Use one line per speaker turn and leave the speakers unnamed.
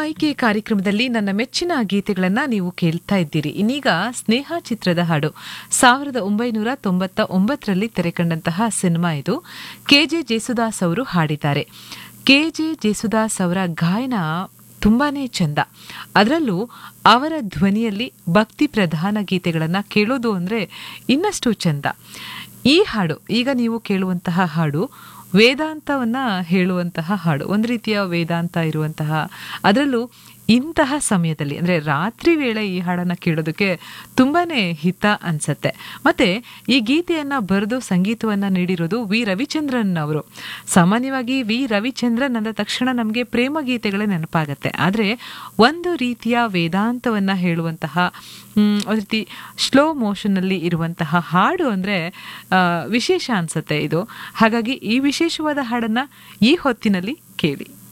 ಆಯ್ಕೆ ಕಾರ್ಯಕ್ರಮದಲ್ಲಿ ನನ್ನ ಮೆಚ್ಚಿನ ಗೀತೆಗಳನ್ನ ನೀವು ಕೇಳ್ತಾ ಇದ್ದೀರಿ ಇನ್ನೀಗ ಸ್ನೇಹ ಚಿತ್ರದ ಹಾಡು ಸಾವಿರದ ಒಂಬೈನೂರ ತೊಂಬತ್ತ ಒಂಬತ್ತರಲ್ಲಿ ತೆರೆಕಂಡಂತಹ ಸಿನಿಮಾ ಇದು ಕೆಜೆ ಜೇಸುದಾಸ್ ಅವರು ಹಾಡಿದ್ದಾರೆ ಕೆಜೆ ಜೇಸುದಾಸ್ ಅವರ ಗಾಯನ ತುಂಬಾನೇ ಚಂದ ಅದರಲ್ಲೂ ಅವರ ಧ್ವನಿಯಲ್ಲಿ ಭಕ್ತಿ ಪ್ರಧಾನ ಗೀತೆಗಳನ್ನು ಕೇಳೋದು ಅಂದರೆ ಇನ್ನಷ್ಟು ಚಂದ ಈ ಹಾಡು ಈಗ ನೀವು ಕೇಳುವಂತಹ ಹಾಡು ವೇದಾಂತವನ್ನ ಹೇಳುವಂತಹ ಹಾಡು ಒಂದು ರೀತಿಯ ವೇದಾಂತ ಇರುವಂತಹ ಅದರಲ್ಲೂ ಇಂತಹ ಸಮಯದಲ್ಲಿ ಅಂದರೆ ರಾತ್ರಿ ವೇಳೆ ಈ ಹಾಡನ್ನು ಕೇಳೋದಕ್ಕೆ ತುಂಬಾನೇ ಹಿತ ಅನ್ಸತ್ತೆ ಮತ್ತೆ ಈ ಗೀತೆಯನ್ನ ಬರೆದು ಸಂಗೀತವನ್ನ ನೀಡಿರೋದು ವಿ ರವಿಚಂದ್ರನ್ ಅವರು ಸಾಮಾನ್ಯವಾಗಿ ವಿ ರವಿಚಂದ್ರನ್ ಅಂದ ತಕ್ಷಣ ನಮಗೆ ಪ್ರೇಮ ಗೀತೆಗಳೇ ನೆನಪಾಗತ್ತೆ ಆದರೆ ಒಂದು ರೀತಿಯ ವೇದಾಂತವನ್ನ ಹೇಳುವಂತಹ ಮ್, ಒಂದು ರೀತಿ ಸ್ಲೋ ಮೋಷನ್ನಲ್ಲಿ ಇರುವಂತಹ ಹಾಡು ಅಂದರೆ ವಿಶೇಷ ಅನ್ಸುತ್ತೆ ಇದು ಹಾಗಾಗಿ ಈ ವಿಶೇಷವಾದ ಹಾಡನ್ನ ಈ ಹೊತ್ತಿನಲ್ಲಿ ಕೇಳಿ